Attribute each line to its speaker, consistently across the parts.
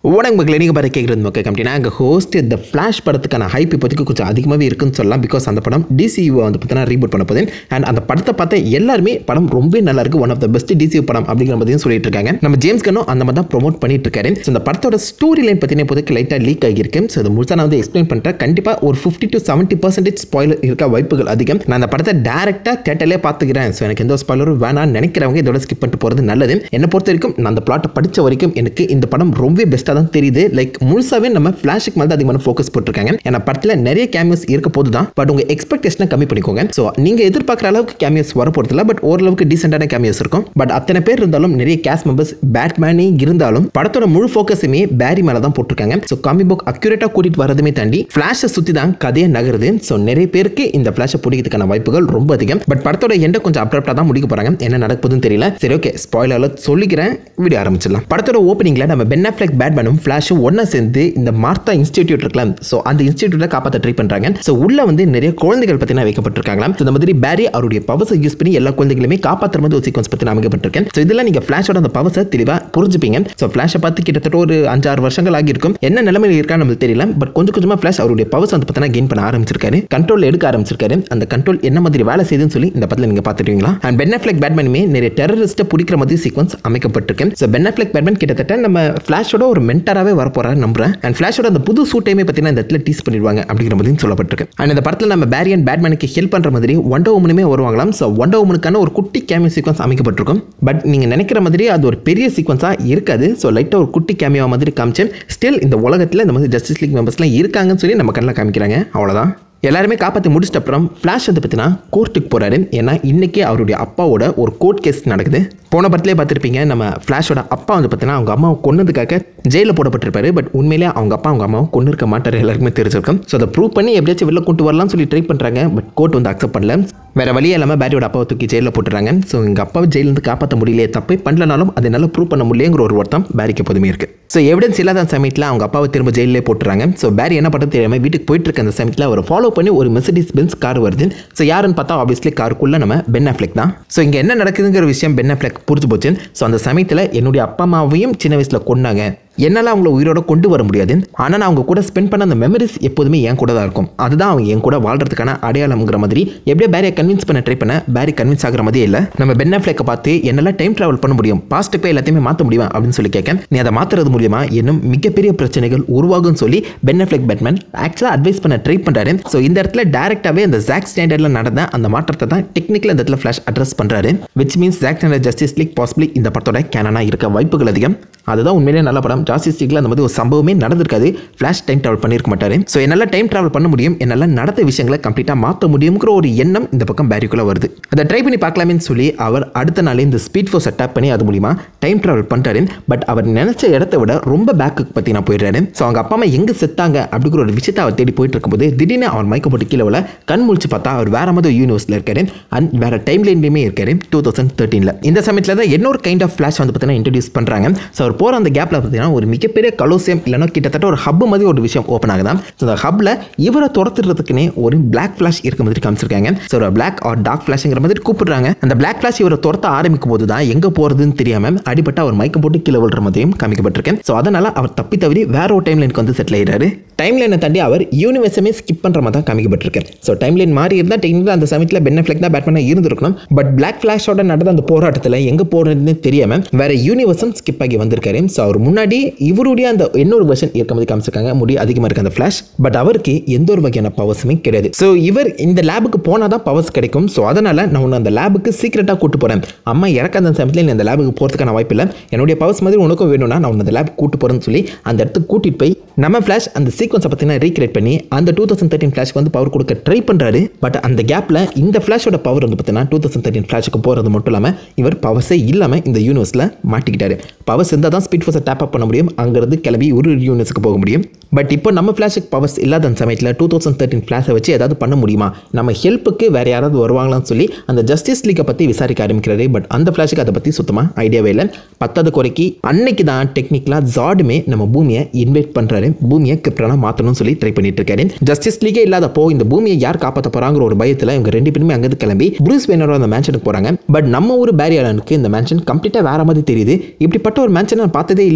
Speaker 1: வணக்கம் மக்களே நீங்கள் பார்த்து கேட்குறது மக்கள் கம்பெனினா அங்கே ஹோஸ்ட் இந்த ஃப்ளாஷ் படத்துக்கான ஹைப் இப்போதைக்கு கொஞ்சம் அதிகமாகவே இருக்குன்னு சொல்லலாம் பிகாஸ் அந்த படம் டிசியூ வந்து பார்த்தீங்கன்னா ரீபூட் பண்ண போகுது அண்ட் அந்த படத்தை பார்த்த எல்லாருமே படம் ரொம்ப நல்லா இருக்கு one of the best DCU படம் அப்படிங்கிற மாதிரியும் சொல்லிட்டு இருக்காங்க நம்ம ஜேம்ஸ் கனும் அந்த மாதிரி தான் ப்ரோமோட் பண்ணிட்டு இருக்காரு ஸோ இந்த படத்தோட ஸ்டோரி லைன் பார்த்தீங்கன்னா இப்போதைக்கு லைட்டாக லீக் ஆகியிருக்கு ஸோ அது முழுசாக நான் வந்து எக்ஸ்பிளைன் பண்ணுறேன் கண்டிப்பாக ஒரு fifty to seventy percentage spoil இருக்க வாய்ப்புகள் அதிகம் நான் அந்த படத்தை டேரெக்டாக தேட்டர்லேயே பார்த்துக்கிறேன் ஸோ எனக்கு எந்த ஸ்பாயிலரும் வேணாம்னு நினைக்கிறவங்க இதோட ஸ்கிப் பண்ணிட்டு போகிறது நல்லது என்னை பொறுத்த வரைக்கும் நான் அந்த பிளாட்டை படித்த வரைக்கும் எனக்கு இந்த படம் ரொம்ப பெஸ்ட்டாக தான் தெரியுது லைக் முழுசாவே நம்ம ஃப்ளாஷுக்கு மேலே தான் அதிகமான ஃபோக்கஸ் போட்டிருக்காங்க ஏன்னா படத்தில் நிறைய கேமியோஸ் இருக்க போது தான் பட் உங்கள் எக்ஸ்பெக்டேஷனை கம்மி பண்ணிக்கோங்க ஸோ நீங்கள் எதிர்பார்க்குற அளவுக்கு கேமியோஸ் வர போகிறதில்ல பட் ஓரளவுக்கு டீசெண்டான கேமியோஸ் இருக்கும் பட் அத்தனை பேர் இருந்தாலும் நிறைய கேஸ் மெம்பர்ஸ் பேட்மேனே இருந்தாலும் படத்தோட முழு ஃபோக்கஸுமே பேரி மேலே தான் போட்டிருக்காங்க ஸோ காமி புக் அக்யூரேட்டாக கூட்டிகிட்டு வரதுமே தாண்டி ஃப்ளாஷை சுற்றி தான் கதையை நகருது ஸோ நிறைய பேருக்கு இந்த ஃப்ளாஷை பிடிக்கிறதுக்கான வாய்ப்புகள் ரொம்ப அதிகம் பட் படத்தோட எண்டை கொஞ்சம் அப்ரப்டாக தான் முடிக்க போகிறாங்க என்ன நடக்குதுன்னு தெரியல சரி ஓகே ஸ்பாயிலர் சொல்லிக்கிறேன் வீடியோ ஆரம்பிச்சிடலாம் படத்தோட ஓப்பனிங்கில் நம்ம பென் அஃப்லெக் பேட்மேனும் ஃப்ளாஷும் ஒன்றா சேர்ந்து இந்த மார்த்தா இன்ஸ்டிடியூட் இருக்கலாம் ஸோ அந்த இன்ஸ்டிடியூட்டை காப்பாற்ற ட்ரை பண்ணுறாங்க ஸோ உள்ள வந்து நிறைய குழந்தைகள் பார்த்தீங்கன்னா வைக்கப்பட்டிருக்காங்களாம் ஸோ இந்த மாதிரி பேரி அவருடைய பவர்ஸை யூஸ் பண்ணி எல்லா குழந்தைகளுமே காப்பாற்றுற மாதிரி ஒரு சீக்வன்ஸ் பற்றி அமைக்கப்பட்டிருக்கேன் ஸோ இதெல்லாம் நீங்கள் ஃப்ளாஷோட அந்த பவர்ஸை தெளிவாக புரிஞ்சுப்பீங்க ஸோ ஃப்ளாஷை பார்த்து கிட்டத்தட்ட ஒரு அஞ்சாறு வருஷங்கள் ஆகியிருக்கும் என்ன நிலைமையில் இருக்கான்னு நம்மளுக்கு தெரியல பட் கொஞ்சம் கொஞ்சமாக ஃப்ளாஷ் அவருடைய பவர்ஸ் வந்து பார்த்தீங்கன்னா கெயின் பண்ண ஆரம்பிச்சிருக்காரு கண்ட்ரோல் எடுக்க ஆரம்பிச்சிருக்காரு அந்த கண்ட்ரோல் என்ன மாதிரி வேலை செய்யுதுன்னு சொல்லி இந்த படத்தில் நீங்கள் பார்த்துட்டீங்களா அண்ட் பென் அஃப்லெக் பேட்மேனுமே நிறைய டெரரிஸ்ட்டை பிடிக்கிற மாதிரி சீக்வன்ஸ் அமைக்கப்பட்டிருக்கு ஸோ பென் அஃப்லெக் பேட்மேன் கிட்டத்தட்ட நம்ம ஃப்ளாஷோட ஒரு மென்டராகவே வரப்போறாரு நம்புறேன் அண்ட் ஃப்ளாஷோட அந்த புது சூட்டையுமே பார்த்தீங்கன்னா இந்த இடத்துல டீஸ் பண்ணிடுவாங்க அப்படிங்கிற மாதிரியும் சொல்லப்பட்டிருக்கு அண்ட் இந்த படத்தில் நம்ம பேரி அண்ட் பேட்மேனுக்கு ஹெல்ப் பண்ணுற மாதிரி ஒண்டர் உமனுமே வருவாங்களாம் ஸோ ஒண்டர் உமனுக்கான ஒரு குட்டி கேமியோ சீக்வன்ஸ் அமைக்கப்பட்டிருக்கும் பட் நீங்கள் நினைக்கிற மாதிரி அது ஒரு பெரிய சீக்வன்ஸாக இருக்காது ஸோ லைட்டாக ஒரு குட்டி கேமியோ மாதிரி காமிச்சேன் ஸ்டில் இந்த உலகத்தில் இந்த மாதிரி ஜஸ்டிஸ் லீக் மெம்பர்ஸ்லாம் இருக்காங்கன்னு சொல்லி நம்ம கண்ணில் காமிக்கிறாங்க அவ்வளோதான் எல்லாருமே காப்பாற்றி முடிச்சிட்ட அப்புறம் ஃப்ளாஷ் வந்து பார்த்தீங்கன்னா கோர்ட்டுக்கு போகிறாரு ஏன்னா இன்றைக்கி அவருடைய அப்பாவோட ஒரு கோர்ட் கேஸ் நடக்குது போன படத்துலேயே பார்த்துருப்பீங்க நம்ம ஃப்ளாஷோட அப்பா வந்து பார்த்தீங்கன்னா அவங்க அம்மாவை கொன்னதுக்காக ஜெயிலில் போடப்பட்டிருப்பாரு பட் உண்மையிலேயே அவங்க அப்பா அவங்க அம்மாவை கொண்டு இருக்க மாட்டார் எல்லாருக்குமே தெரிஞ்சிருக்கும் ஸோ அதை ப்ரூவ் பண்ணி எப்படியாச்சும் வெளில கொண்டு வரலாம்னு சொல்லி ட்ரை பண்ணுறாங்க பட் கோர்ட் வந்து அக்செப்ட் பண்ணல வேற வழியே இல்லாமல் பேரியோட அப்பாவை தூக்கி ஜெயிலில் போட்டுறாங்க ஸோ எங்கள் அப்பாவை ஜெயிலேருந்து காப்பாற்ற முடியலையே தப்பே பண்ணலனாலும் அதை நல்லா ப்ரூவ் பண்ண முடியலைங்கிற ஒரு வருத்தம் பேரிக்கு எப்போதுமே இருக்குது ஸோ எவிடன்ஸ் இல்லாத சமயத்தில் அவங்க அப்பாவை திரும்ப ஜெயிலே போட்டுறாங்க ஸோ பேரி என்ன பண்ணுறது தெரியாமல் வீட்டுக்கு போயிட்டு இருக்க அந்த சமயத்தில் அவர் ஃபாலோ பண்ணி ஒரு மெசடிஸ் பென்ஸ் கார் வருது ஸோ யாருன்னு பார்த்தா ஆப்வியஸ்லி காருக்குள்ளே நம்ம பென் அஃப்லெக் தான் ஸோ இங்கே என்ன நடக்குதுங்கிற விஷயம் பென் அஃப்லெக் புரிஞ்சு போச்சு ஸோ அந்த சமயத்தில் என்னுடைய அப்பா அம்மாவையும் சின்ன வயசில் கொண்டாங்க என்னால் அவங்கள உயிரோட கொண்டு வர முடியாது ஆனால் நான் அவங்க கூட ஸ்பெண்ட் பண்ண அந்த மெமரிஸ் எப்போதுமே என் கூட தான் இருக்கும் அதுதான் அவங்க என் கூட வாழ்றதுக்கான அடையாளம்ங்கிற மாதிரி எப்படியே பேரியை கன்வின்ஸ் பண்ண ட்ரை பண்ண பேரி கன்வின்ஸ் ஆகிற மாதிரியே இல்லை நம்ம பென் அஃப்லெக்கை பார்த்து என்னால் டைம் ட்ராவல் பண்ண முடியும் பாஸ்ட் போய் எல்லாத்தையுமே மாற்ற முடியும் அப்படின்னு சொல்லி கேட்க நீ அதை மாற்றுறது மூலியமா இன்னும் மிகப்பெரிய பிரச்சனைகள் உருவாகும் சொல்லி பென் அஃப்லெக் பேட்மேன் ஆக்சுவலாக அட்வைஸ் பண்ண ட்ரை பண்ணுறாரு ஸோ இந்த இடத்துல டேரெக்டாகவே அந்த ஜாக் ஸ்டாண்டர்டில் நடந்த அந்த மாற்றத்தை தான் டெக்னிக்கல் இந்த இடத்துல ஃப்ளாஷ் அட்ரஸ் பண்ணுறாரு which means Zack standard Justice League possibly இந்த படத்தோட கேனனாக இருக்க வாய்ப்புகள் அதிகம் அதுதான் உண்மையிலேயே நல்ல படம் ஜாஸ்திஸ் லீக்ல அந்த மாதிரி ஒரு சம்பவமே நடந்திருக்காது ஃப்ளாஷ் டைம் ட்ராவல் பண்ணியிருக்க மாட்டாரு ஸோ என்னால் டைம் ட்ராவல் பண்ண முடியும் என்னால் நடந்த விஷயங்களை கம்ப்ளீட்டாக மாற்ற முடியுங்கிற ஒரு எண்ணம் இந்த பக்கம் பேரிக்குள்ளே வருது அதை ட்ரை பண்ணி பார்க்கலாமேன்னு சொல்லி அவர் அடுத்த நாளே இந்த ஸ்பீட் ஃபோர்ஸ் அட்டாக் பண்ணி அது மூலிமா டைம் ட்ராவல் பண்ணுறாரு பட் அவர் நினைச்ச இடத்த விட ரொம்ப பேக்குக்கு பற்றி நான் போயிடுறாரு ஸோ அவங்க அப்பா அம்மா எங்கே செத்தாங்க அப்படிங்கிற ஒரு விஷயத்தை அவர் தேடி போயிட்டு இருக்கும்போது திடீர்னு அவர் மயக்க போட்டு கீழே விழ கண் முழிச்சு பார்த்தா அவர் வேற மாதிரி யூனிவர்ஸில் இருக்காரு அண்ட் வேற டைம் லைன்லையுமே இருக்காரு டூ தௌசண்ட் தேர்ட்டீனில் இந்த சமயத்தில் தான் இன்னொரு கைண்ட் ஆஃப் ஃப்ளாஷ் வந்து பார்த்தீங்கன்னா இன்ட்ரடியூஸ் பண்ணுறாங்க ஸோ அவர் போகிற அந்த கேப்பில் பார்த்தீங்கன்னா ஒரு மிகப்பெரிய கலோசியம் இல்லைன்னா கிட்டத்தட்ட ஒரு ஹப் மாதிரி ஒரு விஷயம் ஓப்பன் ஆகுதான் ஸோ அந்த ஹப்பில் இவரை துரத்துறதுக்குனே ஒரு பிளாக் ஃப்ளாஷ் இருக்க மாதிரி காமிச்சிருக்காங்க ஸோ ஒரு பிளாக் ஆர் டார்க் ஃப்ளாஷ்ங்கிற மாதிரி கூப்பிடுறாங்க அந்த பிளாக் ஃப்ளாஷ் இவரை துரத்த ஆரம்பிக்கும் போது தான் எங்கே போகிறதுன்னு தெரியாமல் அடிபட்டு அவர் மயக்கம் போட்டு கீழே விழுற மாதிரியும் காமிக்கப்பட்டிருக்கேன் ஸோ அதனால் அவர் தப்பி தவறி வேற ஒரு டைம் லைனுக்கு வந்து செட்டில் ஆயிடுறாரு டைம் லைனை தாண்டி அவர் யூனிவர்ஸுமே ஸ்கிப் பண்ணுற மாதிரி தான் காமிக்கப்பட்டிருக்கேன் ஸோ டைம் லைன் மாறி இருந்தால் டெக்னிக்கலாக அந்த சமயத்தில் பென் ஃபிளெக் தான் பேட்மேனாக இருந்திருக்கணும் பட் பிளாக் ஃப்ளாஷோட நடந்த அந்த போராட்டத்தில் எங்கே போகிறதுன்னு தெரியாமல் வேற யூனிவர்ஸும் ஸ்கிப் ஆகி வந்திருக்காரு ஸோ அவர் முன்னாடி இவருடைய அந்த இன்னொரு வெர்ஷன் இருக்க மாதிரி காமிச்சிருக்காங்க முடி அதிகமாக இருக்கு அந்த ஃப்ளாஷ் பட் அவருக்கு எந்த ஒரு வகையான பவர்ஸுமே கிடையாது ஸோ இவர் இந்த லேபுக்கு போனால் தான் பவர்ஸ் கிடைக்கும் ஸோ அதனால் நான் உன்னை அந்த லேபுக்கு சீக்கிரட்டாக கூட்டு போகிறேன் அம்மா இறக்காத சமயத்தில் நீ அந்த லேபுக்கு போகிறதுக்கான வாய்ப்பு இல்லை என்னுடைய பவர்ஸ் மாதிரி உனக்கும் வேணும்னா நான் உன்னை அந்த லேப் கூட்டு போகிறேன்னு சொல்லி அந்த இடத்துக்கு கூட்டிட்டு போய் நம்ம ஃப்ளாஷ் அந்த சீக்வன்ஸை பார்த்தீங்கன்னா ரீக்ரியேட் பண்ணி அந்த டூ தௌசண்ட் தேர்ட்டின் ஃப்ளாஷ்க்கு வந்து பவர் கொடுக்க ட்ரை பண்ணுறாரு பட் அந்த கேப்பில் இந்த ஃப்ளாஷோட பவர் வந்து பார்த்தீங்கன்னா டூ தௌசண்ட் தேர்ட்டின் ஃப்ளாஷுக்கு போகிறது மட்டும் இல்லாமல் இவர் பவர்ஸே இல்லாமல் இந்த யூனிவர்ஸில் மாட்டிக்கிட்டாரு பவர்ஸ் இருந்தால் தான் ஸ்பீட் ஃபோர்ஸை டேப் அப் பண்ண முடியும் அங்கேருந்து கிளம்பி ஒரு யூனிவர்ஸுக்கு போக முடியும் பட் இப்போ நம்ம ஃப்ளாஷுக்கு பவர்ஸ் இல்லாத அந்த சமயத்தில் டூ தௌசண்ட் தேர்ட்டின் ஃப்ளாஷை வச்சு ஏதாவது பண்ண முடியுமா நம்ம ஹெல்ப்புக்கு வேறு யாராவது வருவாங்களான்னு சொல்லி அந்த ஜஸ்டிஸ் லீக்கை பற்றி விசாரிக்க ஆரம்பிக்கிறாரு பட் அந்த ஃப்ளாஷுக்கு அதை பற்றி சுத்தமாக ஐடியாவே இல்லை பத்தாவது குறைக்கு அன்னைக்கு தான் டெக்னிக்கலாக ஜாடுமே நம்ம பூமியை இன்வைட் பண்ணுறாரு பூமியை கிரிப்டனாக மாற்றணும்னு சொல்லி ட்ரை பண்ணிட்டு இருக்காரு ஜஸ்டிஸ் லீகே இல்லாதப்போ இந்த பூமியை யார் காப்பாற்ற போகிறாங்கிற ஒரு பயத்தில் இவங்க ரெண்டு பேருமே அங்கேருந்து கிளம்பி ப்ரூஸ் வேனரோட அந்த மேன்ஷனுக்கு போகிறாங்க பட் நம்ம ஊர் பேரியாளனுக்கு இந்த மேன்ஷன் கம்ப்ளீட்டாக வேற மாதிரி தெரியுது இப்படிப்பட்ட ஒரு மேன்ஷன் நான் பார்த்ததே இல்லைன்னு சொல்லி உள்ளே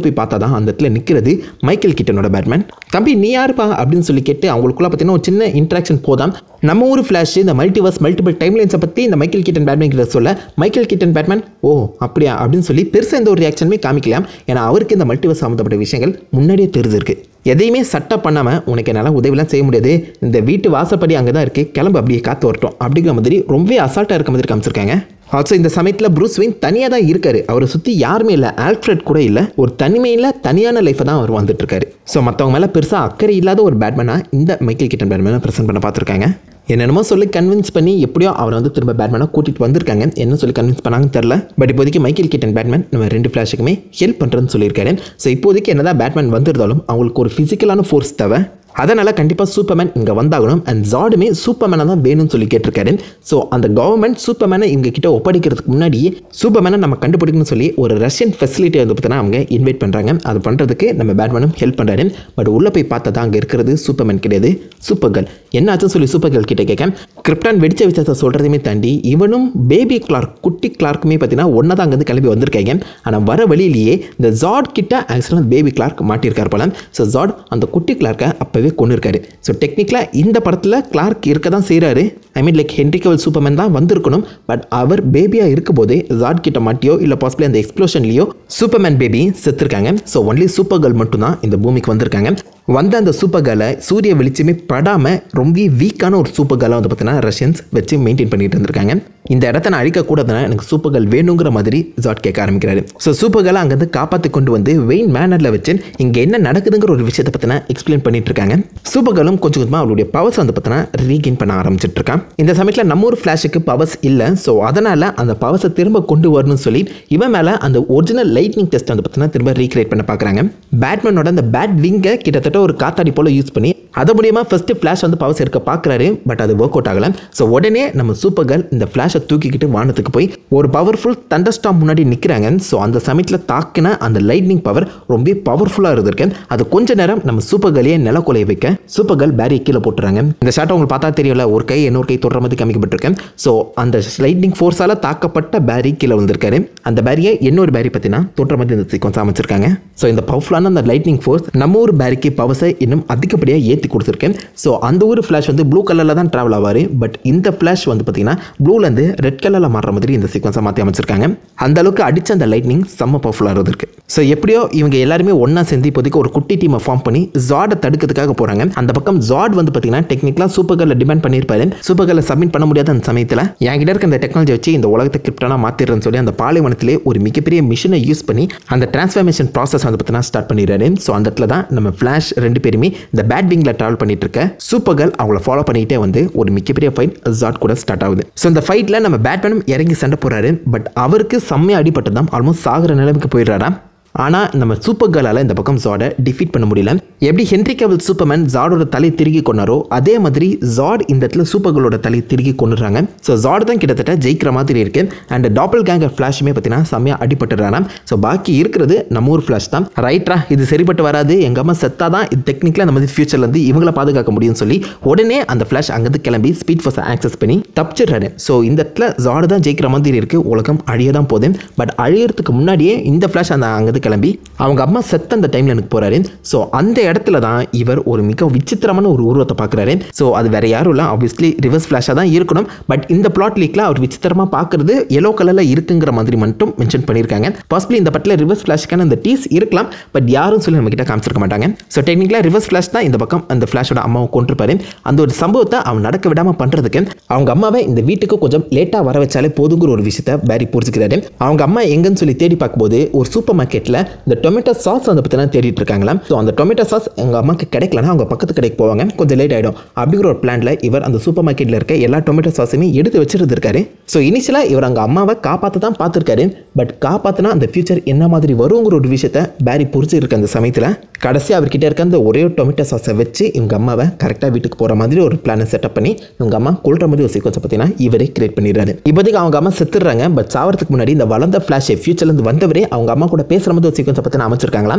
Speaker 1: போய் பார்த்தா தான் அந்த இடத்துல நிற்கிறது மைக்கேல் கிட்டனோட பேட்மேன் தம்பி நீ யாருப்பா அப்படின்னு சொல்லி கேட்டு அவங்களுக்குள்ள பார்த்தீங்கன்னா ஒரு சின்ன இன்ட்ராக்ஷன் போதாம் நம்ம ஊர் ஃப்ளாஷ் இந்த மல்டிவர்ஸ் மல்டிபிள் டைம்லைன்ஸை பற்றி இந்த மைக்கேல் கிட்டன் பேட்மேன் கிட்ட சொல்ல மைக்கேல் கிட்டன் பேட்மேன் ஓ அப்படியா அப்படின்னு சொல்லி பெருசாக எந்த ஒரு ரியாக்ஷனுமே காமிக்கலாம் ஏன்னா அவருக்கு இந்த மல்டிவர்ஸ் சம்மந்தப்பட்ட விஷயங்கள் முன்னாடியே தெரிஞ்சிருக்கு எதையுமே சட்டப் பண்ணாமல் உனக்கு என்னால் உதவிலாம் செய்ய முடியாது இந்த வீட்டு வாசப்படி அங்கே தான் இருக்குது கிளம்பு அப்படியே காற்று வரட்டும் அப்படிங்கிற மாதிரி ரொம்ப அசால்ட்டாக இருக்க மாதிரி காமிச்சிருக்காங்க ஆல்சோ இந்த சமயத்தில் ப்ரூஸ் வெயின் தனியாக தான் இருக்காரு அவரை சுற்றி யாருமே இல்லை ஆல்ஃப்ரெட் கூட இல்லை ஒரு தனிமையில் தனியான லைஃப்பை தான் அவர் வந்துட்டு இருக்காரு ஸோ மற்றவங்க மேலே பெருசாக அக்கறை இல்லாத ஒரு பேட்மேனாக இந்த மைக்கேல் கிட்டன் பேட்மேனை ப்ரெசென்ட் பண்ண பார்த்துருக்காங்க என்னென்னமோ சொல்லி கன்வின்ஸ் பண்ணி எப்படியோ அவரை வந்து திரும்ப பேட்மேனாக கூட்டிகிட்டு வந்திருக்காங்க என்ன சொல்லி கன்வின்ஸ் பண்ணாங்கன்னு தெரில பட் இப்போதைக்கு மைக்கேல் கிட்டன் பேட்மேன் நம்ம ரெண்டு ஃப்ளாஷுக்குமே ஹெல்ப் பண்ணுறேன்னு சொல்லியிருக்காரு ஸோ இப்போதைக்கு என்னதான் பேட்மேன் வந்திருந்தாலும் அவங்களுக்கு ஒரு ஃபிசிக்கலான ஃபோர்ஸ் தேவை அதனால் கண்டிப்பாக சூப்பர்மேன் இங்கே வந்தாகணும் அண்ட் ஜாடுமே சூப்பர்மேனை தான் வேணும்னு சொல்லி கேட்டிருக்காரு ஸோ அந்த கவர்மெண்ட் சூப்பர்மேனை இவங்க கிட்ட ஒப்படைக்கிறதுக்கு முன்னாடியே சூப்பர்மேனை நம்ம கண்டுபிடிக்கணும்னு சொல்லி ஒரு ரஷ்யன் ஃபெசிலிட்டி வந்து பார்த்தீங்கன்னா அவங்க இன்வைட் பண்ணுறாங்க அது பண்ணுறதுக்கு நம்ம பேட்மேனும் ஹெல்ப் பண்ணுறாரு பட் உள்ளே போய் பார்த்தா தான் அங்கே இருக்கிறது சூப்பர்மேன் கிடையாது சூப்பர் கேர்ள் என்னாச்சும் சொல்லி சூப்பர் கேர்ள் கிட்ட கேட்க கிரிப்டான் வெடிச்ச விஷயத்தை சொல்கிறதையுமே தாண்டி இவனும் பேபி கிளார்க் குட்டி கிளார்க்குமே பார்த்தீங்கன்னா ஒன்றா தான் அங்கேருந்து கிளம்பி வந்திருக்காங்க ஆனால் வர வழியிலேயே இந்த ஜாட் கிட்ட ஆக்சுவலாக பேபி கிளார்க் மாட்டியிருக்கார் போல ஸோ ஜாட் அந்த குட்டி கிளார்க்கை அப்போவே கொண்டு இருக்காரு ஸோ டெக்னிக்கலாக இந்த படத்தில் கிளார்க் இருக்க தான் செய்கிறாரு ஐ மீன் லைக் ஹென்ரிகவல் சூப்பர்மேன் தான் வந்திருக்கணும் பட் அவர் பேபியாக இருக்கும் போதே ஜாட் கிட்ட மாட்டியோ இல்லை பாசிபிளி அந்த எக்ஸ்ப்ளோஷன்லேயோ சூப்பர்மேன் பேபி செத்துருக்காங்க ஸோ ஒன்லி சூப்பர் கேர்ள் மட்டும்தான் இந்த பூமிக்கு வந்திருக்காங்க வந்த அந்த சூப்பர் கேர்ளை சூரிய வெளிச்சமே படாமல் ரொம்ப வீக்கான ஒரு சூப்பர் கேர்ளை வந்து பார்த்தீங்கன்னா ரஷ்யன்ஸ் வச்சு மெயின்டைன் பண்ணிட்டு இருந்திருக்காங்க இந்த இடத்த நான் அழிக்கக்கூடாதுன்னா எனக்கு சூப்பர் கேர்ள் வேணுங்கிற மாதிரி ஜாட் கேட்க ஆரம்பிக்கிறாரு ஸோ சூப்பர் கேர்ளை அங்கேருந்து காப்பாற்றி கொண்டு வந்து வெயின் மேனரில் வச்சு இங்கே என்ன நடக்குதுங்கிற ஒரு விஷயத்தை பற்றின எக்ஸ்பிளைன் பண்ணிட்டு இருக்காங்க சூப்பர் கேர்ளும் கொஞ்சம் கொஞ்சமாக அவளுடைய பவர்ஸ் வந்து பார்த்தீங்கன்னா ரீகெயின் பண்ண ஆரம்பிச்சிட்டு இருக்கான் இந்த சமயத்தில் நம்ம ஒரு ஃப்ளாஷுக்கு பவர்ஸ் இல்லை ஸோ அதனால் அந்த பவர்ஸை திரும்ப கொண்டு வரணும்னு சொல்லி இவன் மேலே அந்த ஒரிஜினல் லைட்னிங் டெஸ்ட் வந்து பார்த்தீங்கன்னா திரும்ப ரீக்ரியேட் பண்ண பார்க்குறாங்க பேட்மேனோட அந்த பேட் விங்கை கிட்டத்தட்ட ஒரு காத்தாடி போல் யூஸ் பண்ணி அது மூலியமாக ஃபஸ்ட்டு ஃப்ளாஷ் வந்து பவர்ஸ் எடுக்க பார்க்குறாரு பட் அது ஒர்க் அவுட் ஆகலை ஸோ உடனே நம்ம சூப்பர் கேர்ள் இந்த ஃப்ளாஷை தூக்கிக்கிட்டு வானத்துக்கு போய் ஒரு பவர்ஃபுல் தண்டர்ஸ்டாம் முன்னாடி நிற்கிறாங்க ஸோ அந்த சமயத்தில் தாக்கின அந்த லைட்னிங் பவர் ரொம்ப பவர்ஃபுல்லாக இருந்திருக்கு அது கொஞ்ச நேரம் நம்ம சூப்பர் கேர்ளையே நிலக்கொலைய வைக்க சூப்பர் கேர்ள் பேரி கீழே போட்டுறாங்க இந்த ஷாட்டை உங்களுக்கு பார்த்தா தெரியல ஒரு கை இன்னொரு கை தொடுற மாதிரி காமிக்கப்பட்டிருக்கேன் ஸோ அந்த லைட்னிங் ஃபோர்ஸால் தாக்கப்பட்ட பேரி கீழே வந்திருக்காரு அந்த பேரியை இன்னொரு பேரி பார்த்தீங்கன்னா தொடுற மாதிரி இந்த சீக்வன்ஸ் அமைச்சிருக்காங்க ஸோ இந்த பவர்ஃபுல்லான அந்த லைட்னிங் ஃபோர்ஸ் நம்ம ஊர் பேரிக்கு பவர்ஸை இன்னும் அதிகப்படியாக ஏற்றி கொடுத்துருக்கேன் ஸோ அந்த ஒரு ஃப்ளாஷ் வந்து ப்ளூ கலரில் தான் ட்ராவல் ஆவார் பட் இந்த ஃப்ளாஷ் வந்து பார்த்தீங்கன்னா ப்ளூலேருந்து ரெட் கலரில் மாறுற மாதிரி இந்த சீக்வன்ஸை மாற்றி அமைச்சிருக்காங்க அந்த அளவுக்கு அடிச்ச அந்த லைட்னிங் செம்ம பவர்ஃபுல்லாக இருந்திருக்கு ஸோ எப்படியோ இவங்க எல்லாருமே ஒன்றா சேர்ந்து இப்போதைக்கு ஒரு குட்டி டீமை ஃபார்ம் பண்ணி ஜாடை தடுக்கிறதுக்காக போகிறாங்க அந்த பக்கம் ஜாட் வந்து பார்த்தீங்கன்னா டெக்னிக்கலாக சூப்பர் கேர்ல டிமாண்ட் பண்ணியிருப்பாரு சூப்பர் கேர்ல சப்மிட் பண்ண முடியாத அந்த சமயத்தில் என்கிட்ட இருக்க அந்த டெக்னாலஜி வச்சு இந்த உலகத்தை கிரிப்டானா மாற்றிடுறேன்னு சொல்லி அந்த பாலைவனத்திலே ஒரு மிகப்பெரிய மிஷினை யூஸ் பண்ணி அந்த டிரான்ஸ்ஃபர்மேஷன் ப்ராசஸ் வந்து பார்த்தீங்கன்னா ஸ்டார்ட் பண்ணிடுறாரு ஸோ அந்த இடத்துல தான் நம்ம ஃப்ளாஷ் ரெண்டு பேருமே இந்த பேட் விங்கில் ட்ராவல் பண்ணிட்டு இருக்க சூப்பர் கேர்ள் அவங்கள ஃபாலோ பண்ணிக்கிட்டே வந்து ஒரு மிகப்பெரிய ஃபைட் ஜாட் கூட ஸ்டார்ட் ஆகுது ஸோ இந்த ஃபைட்டில் நம்ம பேட்மேனும் இறங்கி சண்டை போறாரு பட் அவருக்கு செம்மையாக அடிபட்டு தான் ஆல்மோஸ்ட் சாகிற நிலைமைக்கு போயிடுறாராம் ஆனால் நம்ம சூப்பர் கேர்ளால் இந்த பக்கம் ஜாடை டிஃபீட் பண்ண முடியல எப்படி ஹென்ரி கேவல் சூப்பர்மேன் ஜாடோட தலை திருகி கொண்டாரோ அதே மாதிரி ஜாட் இந்த இடத்துல சூப்பர் கேர்ளோட தலை திருகி கொண்டுறாங்க ஸோ ஜாட் தான் கிட்டத்தட்ட ஜெயிக்கிற மாதிரி இருக்கு அண்ட் டாப்பிள் கேங்கர் ஃப்ளாஷுமே பார்த்தீங்கன்னா செம்மையாக அடிபட்டுறாராம் ஸோ பாக்கி இருக்கிறது நம்ம ஊர் ஃப்ளாஷ் தான் ரைட்ரா இது சரிப்பட்டு வராது எங்கள் அம்மா செத்தா தான் இது டெக்னிக்கலாக அந்த மாதிரி ஃபியூச்சர்லேருந்து இவங்களை பாதுகாக்க முடியும்னு சொல்லி உடனே அந்த ஃப்ளாஷ் அங்கேருந்து கிளம்பி ஸ்பீட் ஃபோர்ஸை ஆக்சஸ் பண்ணி தப்பிச்சிடுறாரு ஸோ இந்த இடத்துல ஜாடு தான் ஜெயிக்கிற மாதிரி இருக்கு உலகம் அழிய தான் போகுது பட் அழியறதுக்கு முன்னாடியே இந்த ஃப்ளாஷ் அந்த அங்கேருந்து கிளம்பி அவங்க அம்மா செத்த அந்த டைமில் எனக்கு போகிறாரு ஸோ அந்த இடத்துல தான் இவர் ஒரு மிக விசித்திரமான ஒரு உருவத்தை பார்க்குறாரு ஸோ அது வேற யாரும் இல்லை ஆப்வியஸ்லி ரிவர்ஸ் ஃப்ளாஷாக தான் இருக்கணும் பட் இந்த பிளாட் லீக்கில் அவர் விசித்திரமாக பார்க்குறது எல்லோ கலரில் இருக்குங்கிற மாதிரி மட்டும் மென்ஷன் பண்ணியிருக்காங்க பாசிபிளி இந்த பட்டில் ரிவர்ஸ் ஃப்ளாஷுக்கான அந்த டீஸ் இருக்கலாம் பட் யாரும் சொல்லி நம்ம கிட்ட காமிச்சிருக்க மாட்டாங்க ஸோ டெக்னிக்கலாக ரிவர்ஸ் ஃப்ளாஷ் தான் இந்த பக்கம் அந்த ஃப்ளாஷோட அம்மாவை கொண்டிருப்பாரு அந்த ஒரு சம்பவத்தை அவன் நடக்க விடாமல் பண்ணுறதுக்கு அவங்க அம்மாவை இந்த வீட்டுக்கு கொஞ்சம் லேட்டாக வர வச்சாலே போதுங்கிற ஒரு விஷயத்தை பேரி புரிஞ்சுக்கிறாரு அவங்க அம்மா எங்கன்னு சொல்லி தேடி பார்க்கும்போது ஒரு சூப்பர் மார்க்கெட்டில் இந்த டொமேட்டோ சாஸ் வந்து பார்த்தீங்கன்னா தேடிட்டு இருக்காங்களாம் ஸோ அந்த டொமேட்டோ சாஸ் எங்கள் அம்மாக்கு கிடைக்கலனா அவங்க பக்கத்து கடைக்கு போவாங்க கொஞ்சம் லேட் ஆகிடும் அப்படிங்கிற ஒரு பிளானில் இவர் அந்த சூப்பர் மார்க்கெட்டில் இருக்க எல்லா டொமேட்டோ சாஸுமே எடுத்து வச்சிருந்திருக்காரு ஸோ இனிஷியலாக இவர் அவங்க அம்மாவை காப்பாற்ற தான் பார்த்துருக்காரு பட் காப்பாற்றினா அந்த ஃபியூச்சர் என்ன மாதிரி வருங்கிற ஒரு விஷயத்தை பேரி புரிஞ்சு இருக்க அந்த சமயத்தில் கடைசி அவர்கிட்ட இருக்க அந்த ஒரே ஒரு டொமேட்டோ சாஸை வச்சு இவங்க அம்மாவை கரெக்டாக வீட்டுக்கு போகிற மாதிரி ஒரு பிளானை செட்டப் பண்ணி இவங்க அம்மா கொள்ற மாதிரி ஒரு சீக்வன்ஸை பார்த்தீங்கன்னா இவரே கிரியேட் பண்ணிடுறாரு இப்போதைக்கு அவங்க அம்மா செத்துடுறாங்க பட் சாவறதுக்கு முன்னாடி இந்த வளர்ந்த ஃப்ளாஷை ஃபியூச்சர்லேருந்து வந்தவரே அவங்க அம்மா கூட பேசுகிற மாதிரி ஒரு சீக்வன்ஸை பற்றி அமைச்சிருக்காங்களாம்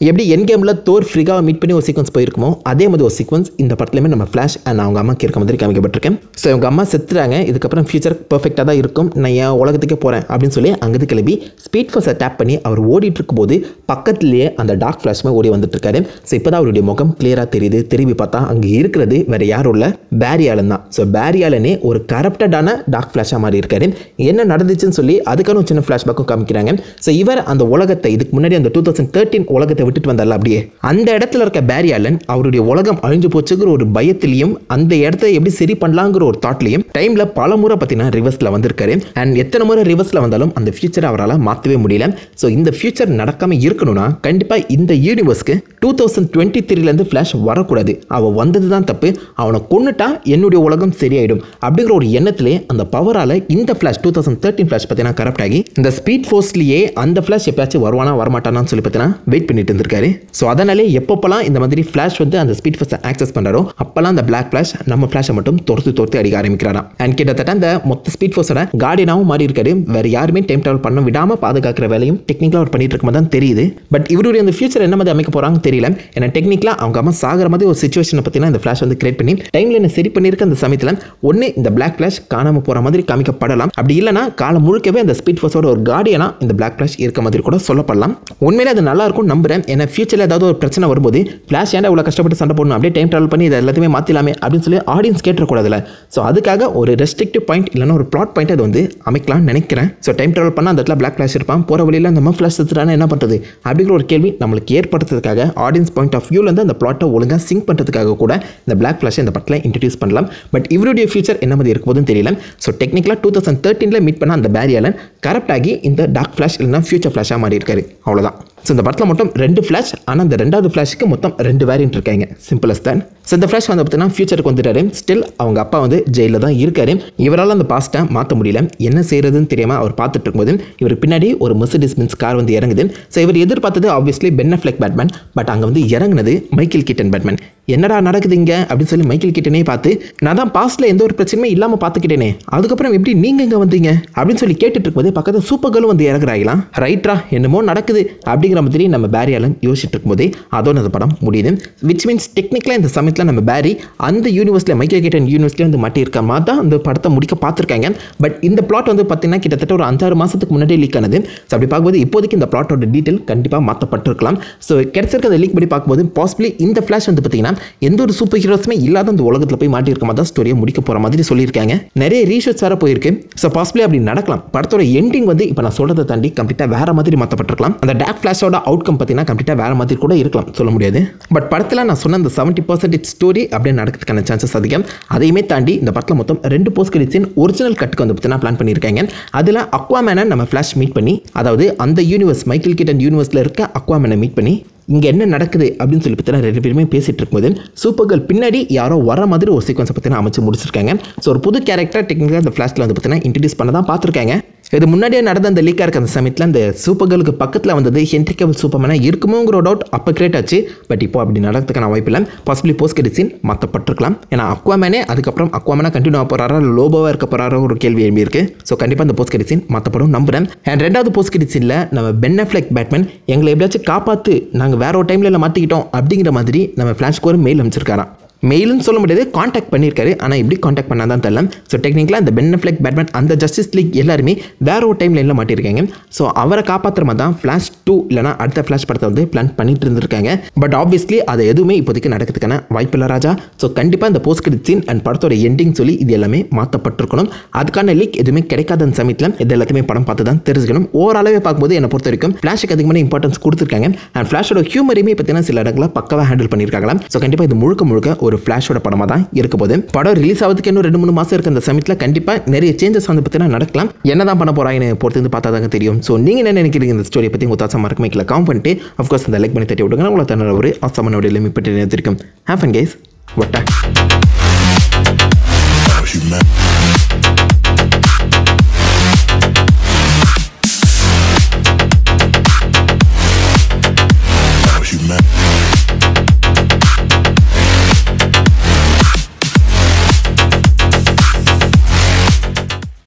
Speaker 1: எப்படி என் கேமில் தோர் ஃப்ரிகாவை மீட் பண்ணி ஒரு சீக்வன்ஸ் போயிருக்குமோ அதே மாதிரி ஒரு சீக்வன்ஸ் இந்த படத்துலையுமே நம்ம ஃப்ளாஷ் அண்ட் அவங்க அம்மாக்கு இருக்க மாதிரி காமிக்கப்பட்டிருக்கேன் ஸோ இவங்க அம்மா செத்துறாங்க இதுக்கப்புறம் ஃபியூச்சர் பர்ஃபெக்டாக தான் இருக்கும் நான் என் உலகத்துக்கே போகிறேன் அப்படின்னு சொல்லி அங்கேருந்து கிளம்பி ஸ்பீட் ஃபோர்ஸை டேப் பண்ணி அவர் ஓடிட்டு இருக்கும்போது பக்கத்துலேயே அந்த டார்க் ஃப்ளாஷ்மே ஓடி வந்துட்டு இருக்காரு ஸோ இப்போ தான் அவருடைய முகம் கிளியராக தெரியுது திரும்பி பார்த்தா அங்கே இருக்கிறது வேறு யாரும் இல்லை பேரி ஆலன் தான் ஸோ பேரி ஆலனே ஒரு கரப்டடான டார்க் ஃப்ளாஷாக மாறி இருக்காரு என்ன நடந்துச்சுன்னு சொல்லி அதுக்கான ஒரு சின்ன ஃப்ளாஷ்பேக்கும் காமிக்கிறாங்க ஸோ இவர் அந்த உலகத்தை இதுக்கு முன்னாடி அந்த டூ தௌசண்ட் தேர்ட்டின் உலகத்தை விட்டுட்டு வந்தால அப்படியே அந்த இடத்துல இருக்க பேரி ஆலன் அவருடைய உலகம் அழிஞ்சு போச்சுங்கிற ஒரு பயத்திலையும் அந்த இடத்த எப்படி சரி பண்ணலாங்கிற ஒரு தாட்லையும் டைமில் பல முறை பார்த்தீங்கன்னா ரிவர்ஸில் வந்திருக்காரு அண்ட் எத்தனை முறை ரிவர்ஸில் வந்தாலும் அந்த ஃபியூச்சரை அவரால் மாற்றவே முடியல ஸோ இந்த ஃபியூச்சர் நடக்காமல் இருக்கணும்னா கண்டிப்பாக இந்த யூனிவர்ஸ்க்கு டூ தௌசண்ட் டுவெண்ட்டி த்ரீலேருந்து ஃப்ளாஷ் வரக்கூடாது அவன் வந்தது தான் தப்பு அவனை கொண்டுட்டா என்னுடைய உலகம் சரியாயிடும் அப்படிங்கிற ஒரு எண்ணத்திலே அந்த பவரால் இந்த Flash two thousand thirteen Flash பார்த்தீங்கன்னா கரெக்ட் ஆகி இந்த ஸ்பீட் ஃபோர்ஸ்லேயே அந்த ஃப்ளாஷ் எப்பயாச்சும் வருவானா வரமாட்டானான்னு சொல்லி பார்த்தீங்கன்னா வெயிட் பண்ணிட்டு இருந்திருக்காரு ஸோ அதனாலே எப்பப்பெல்லாம் இந்த மாதிரி ஃப்ளாஷ் வந்து அந்த ஸ்பீட் ஃபோர்ஸை ஆக்சஸ் பண்ணுறாரோ அப்போல்லாம் அந்த பிளாக் ஃப்ளாஷ் நம்ம ஃப்ளாஷை மட்டும் துரத்து துரத்து அடிக்க ஆரம்பிக்கிறாராம் அண்ட் கிட்டத்தட்ட அந்த மொத்த ஸ்பீட் ஃபோர்ஸோட கார்டியனாகவும் மாறி இருக்காரு வேற யாருமே டைம் ட்ராவல் பண்ண விடாமல் பாதுகாக்கிற வேலையும் டெக்னிக்கலாக அவர் பண்ணிட்டு இருக்கும் தான் தெரியுது பட் இவருடைய அந்த ஃபியூச்சர் என்ன மாதிரி அமைக்க போகிறாங்க தெரியல ஏன்னா டெக்னிக்கலாக அவங்க அம்மா சாகிற மாதிரி ஒரு சுச்சுவேஷனை பற்றினா இந்த ஃப்ளாஷ் வந்து கிரியேட் பண்ணி டைம்ல என்ன சரி பண்ணியிருக்க அந்த சமயத்தில் ஒன்று இந்த பிளாக் ஃப்ளாஷ் காணாமல் போகிற மாதிரி காமிக்கப்படலாம் அப்படி இல்லைனா காலம் முழுக்கவே அந்த ஸ்பீட் ஃபோர்ஸோட ஒரு கார்டியனா இந்த பிளாக் ஃப்ளாஷ் இருக்க மாதிரி கூட சொல்லப்படலாம் உண்மையிலே அது நல்லா இருக்கும் நம்புறேன் ஏன்னா ஃபியூச்சரில் ஏதாவது ஒரு பிரச்சனை வரும்போது ஃப்ளாஷ் ஏன்டா இவ்வளோ கஷ்டப்பட்டு சண்டை போடணும் அப்படியே டைம் ட்ராவல் பண்ணி இதை எல்லாத்தையுமே மாற்றிலாமே அப்படின்னு சொல்லி ஆடியன்ஸ் கேட்டக்கூடாதுல ஸோ அதுக்காக ஒரு ரெஸ்ட்ரிக்டிவ் பாயிண்ட் இல்லைன்னா ஒரு பிளாட் பாயிண்ட் அது வந்து அமைக்கலாம்னு நினைக்கிறேன் ஸோ டைம் ட்ராவல் பண்ணால் அந்த இடத்துல பிளாக் ஃப்ளாஷ் இருப்பான் போகிற வழியில் அந்த மாதிரி ஃப்ளாஷ் எடுத்துட்டானா என்ன பண்ணுறது அப்படிங்கிற ஒரு கேள்வி நம்மளுக்கு ஏற்படுத்துறதுக்காக ஆடியன்ஸ் பாயிண்ட் ஆஃப் வியூலேருந்து அந்த பிளாட்டை ஒழுங்காக சிங்க் பண்ணுறதுக்காக கூட இந்த பிளாக் ஃப்ளாஷை இந்த படத்தில் இன்ட்ரடியூஸ் பண்ணலாம் பட் இவருடைய ஃபியூச்சர் என்ன மாதிரி இருக்க போதுன்னு தெரியல ஸோ டெக்னிக்கலாக டூ தௌசண்ட் தேர்ட்டீனில் மீட் பண்ண அந்த பேரியாலன் கரெக்ட் ஆகி இந்த டார்க் ஃப்ளாஷ் இல்லைனா ஃபியூச்சர் ஃப்ளாஷாக மாறி இருக்காரு அவ்வளோதான் ஸோ இந்த படத்தில் மட்டும் ரெண்டு ஃப்ளாஷ் ஆனால் அந்த ரெண்டாவது ஃப்ளாஷுக்கு மொத்தம் ரெண்டு வேரியன்ட் இருக்காங்க சிம்பிளஸ் தான் ஸோ இந்த ஃப்ளாஷ் வந்து பார்த்தீங்கன்னா ஃபியூச்சருக்கு வந்துட்டாரு ஸ்டில் அவங்க அப்பா வந்து ஜெயிலில் தான் இருக்காரு இவரால் அந்த பாஸ்ட்டை மாற்ற முடியல என்ன செய்யறதுன்னு தெரியாமல் அவர் பார்த்துட்டு இருக்கும்போது இவர் பின்னாடி ஒரு மெர்சிடிஸ் மின்ஸ் கார் வந்து இறங்குது ஸோ இவர் எதிர்பார்த்தது ஆப்வியஸ்லி பென்னஃப்ளெக் பேட்மேன் பட் அங்கே வந்து இறங்குனது மைக்கேல் கிட்டன் பேட்மேன் என்னடா நடக்குது இங்கே அப்படின்னு சொல்லி மைக்கேல் கிட்டனே பார்த்து நான் தான் பாஸ்ட்டில் எந்த ஒரு பிரச்சனையுமே இல்லாமல் பார்த்துக்கிட்டேனே அதுக்கப்புறம் எப்படி நீங்கள் இங்கே வந்தீங்க அப்படின்னு சொல்லி கேட்டுட்டு இருக்கும்போது பக்கத்தில் சூப்பர் கேர்ளும் வந்து இறங்குறாங்களாம் ரைட்ரா என்னமோ நடக்குது அப்படிங்கிற மாதிரி நம்ம பேரியாலும் யோசிச்சுட்டு இருக்கும்போதே அதோட அந்த படம் முடியுது விச் மீன்ஸ் டெக்னிக்கலாக இந்த சமயத்தில் நம்ம பேரி அந்த யூனிவர்ஸில் மைக்கேல் கிட்டன் யூனிவர்ஸ்லேயே வந்து மாட்டியிருக்க மாதிரி தான் அந்த படத்தை முடிக்க பார்த்துருக்காங்க பட் இந்த பிளாட் வந்து பார்த்தீங்கன்னா கிட்டத்தட்ட ஒரு அஞ்சாறு மாதத்துக்கு முன்னாடி லீக் ஆனது ஸோ அப்படி பார்க்கும்போது இப்போதைக்கு இந்த பிளாட்டோட டீட்டெயில் கண்டிப்பாக மாற்றப்பட்டிருக்கலாம் ஸோ கிடைச்சிருக்க அந்த லீக் படி பார்க்கும்போது பாசிபிளி இந்த ஃப்ளாஷ் வந்து பார்த்தீங்கன்னா எந்த ஒரு சூப்பர் ஹீரோஸுமே இல்லாத அந்த உலகத்தில் போய் மாட்டியிருக்க மாதிரி தான் ஸ்டோரியை முடிக்க போகிற மாதிரி சொல்லியிருக்காங்க நிறைய ரீஷர்ட்ஸ் வேறு போயிருக்கு ஸோ பாசிபிளி அப்படி நடக்கலாம் படத்தோட எண்டிங் வந்து இப்போ நான் சொல்கிறத தாண்டி கம்ப்ளீட்டாக வேற மாதிரி மாற்றப்பட்டிருக்கலாம் அந்த டேக் ஃப்ளாஷோட அவுட்கம் பார்த்தீங்கன்னா கம்ப்ளீட்டாக வேற மாதிரி கூட இருக்கலாம் சொல்ல முடியாது பட் படத்தில் நான் சொன்ன அந்த செவன்ட்டி பர்சன்டேஜ் ஸ்டோரி அப்படியே நடக்கிறதுக்கான சான்சஸ் அதிகம் அதையுமே தாண்டி இந்த படத்தில் மொத்தம் ரெண்டு போஸ்ட் கிரெடிட்ஸின் ஒரிஜினல் கட்டுக்கு வந்து பார்த்தீங்கன்னா பிளான் பண்ணியிருக்காங்க அதில் அக்வாமேனை நம்ம ஃப்ளாஷ் மீட் பண்ணி அதாவது அந்த யூனிவர்ஸ் மைக்கேல் கிட்டன் யூனிவர்ஸில் இருக்க அக்வாமேனை மீட் பண்ணி இங்கே என்ன நடக்குது அப்படின்னு சொல்லி பார்த்தீங்கன்னா ரெண்டு பேருமே பேசிட்டு இருக்கும்போது சூப்பர் கேர்ள் பின்னாடி யாரோ வர மாதிரி ஒரு சீக்வன்ஸை பார்த்தீங்கன்னா அமைச்சு முடிச்சிருக்காங்க ஸோ ஒரு புது கேரக்டர் டெக்னிக்கலாக அந்த ஃப்ளாஷில் வந்து பார்த்தீங்கன்னா இன்ட்ரடியூஸ் பண்ண தான் பார்த்துருக்காங்க இது முன்னாடியே நடந்த அந்த லீக்காக இருக்க அந்த சமயத்தில் அந்த சூப்பர் கேர்ளுக்கு பக்கத்தில் வந்தது ஹென்ரி கேபிள் சூப்பர்மேனாக இருக்குமோங்கிற டவுட் அப்போ கிரியேட் ஆச்சு பட் இப்போ அப்படி நடக்கிறதுக்கான வாய்ப்பு இல்லை பாசிபிளி போஸ்ட் கிரெடிட் சீன் மாற்றப்பட்டிருக்கலாம் ஏன்னா அக்வாமேனே அதுக்கப்புறம் அக்வாமேனா கண்டினியூ ஆக போகிறாரா லோபோவாக இருக்க போகிறாரோ ஒரு கேள்வி எழுப்பி இருக்கு ஸோ கண்டிப்பாக அந்த போஸ்ட் கிரெடிட் சீன் மாற்றப்படும் நம்புறேன் அண்ட் ரெண்டாவது போஸ்ட் கிரெடிட் சீனில் நம்ம பென்னஃப்ளெக் பேட்மேன் எங்களை எப்படியாச்சும் காப்பாற்று நாங்கள் வேற ஒரு டைமில் மாற்றிக்கிட்டோம் அப்படிங்கிற மாதிரி நம்ம ஃப்ளாஷ்க்கு ஒரு மெயில் அமைச்சிருக்காராம் மெயில்னு சொல்ல முடியாது காண்டாக்ட் பண்ணியிருக்காரு ஆனால் எப்படி காண்டாக்ட் பண்ணால் தான் தெரியல ஸோ டெக்னிக்கலாக இந்த பென்னஃப்ளெக் பேட்மேன் அந்த ஜஸ்டிஸ் லீக் எல்லாருமே வேற ஒரு டைம் லைனில் மாட்டியிருக்காங்க ஸோ அவரை காப்பாற்றுற மாதிரி தான் ஃப்ளாஷ் டூ இல்லைனா அடுத்த ஃப்ளாஷ் படத்தை வந்து பிளான் பண்ணிட்டு இருந்திருக்காங்க பட் ஆப்வியஸ்லி அது எதுவுமே இப்போதைக்கு நடக்கிறதுக்கான வாய்ப்பு இல்லை ராஜா ஸோ கண்டிப்பாக இந்த போஸ்ட் கிரெடிட் சீன் அண்ட் படத்தோட எண்டிங் சொல்லி இது எல்லாமே மாற்றப்பட்டிருக்கணும் அதுக்கான லீக் எதுவுமே கிடைக்காத அந்த சமயத்தில் இது எல்லாத்தையுமே படம் பார்த்து தான் தெரிஞ்சுக்கணும் ஓரளவே பார்க்கும்போது என்னை பொறுத்த வரைக்கும் ஃப்ளாஷுக்கு அதிகமான இம்பார்ட்டன்ஸ் கொடுத்துருக்காங்க அண்ட் ஃப்ளாஷோட ஹியூமரையுமே பார்த்தீங்கன்னா சில இடங்களில் பக்கவாக ஹேண்டில் பண்ணியிருக்காங்களாம் ஸோ கண்டிப்பாக இது முழுக்க முழுக்க ஒரு ஃப்ளாஷோட படமாக தான் இருக்க போது படம் ரிலீஸ் ஆகிறதுக்கு இன்னும் ரெண்டு மூணு மாதம் இருக்க அந்த சமயத்தில் கண்டிப்பாக நிறைய சேஞ்சஸ் வந்து பார்த்தீங்கன்னா நடக்கலாம் என்ன தான் பண்ண போகிறாங்கன்னு பொறுத்து வந்து பார்த்தா தாங்க தெரியும் ஸோ நீங்கள் என்ன நினைக்கிறீங்க இந்த ஸ்டோரியை பற்றி உங்கள் தாசா மறக்க வைக்கல காம் பண்ணிட்டு அஃப்கோர்ஸ் அந்த லைக் பண்ணி தட்டி விடுங்க உங்களை தன்னோட ஒரு அவசரமான வீடியோ லிமிட் பற்றி நிறுத்திருக்கும் ஹேஃப் அண்ட் கேஸ் வட்டா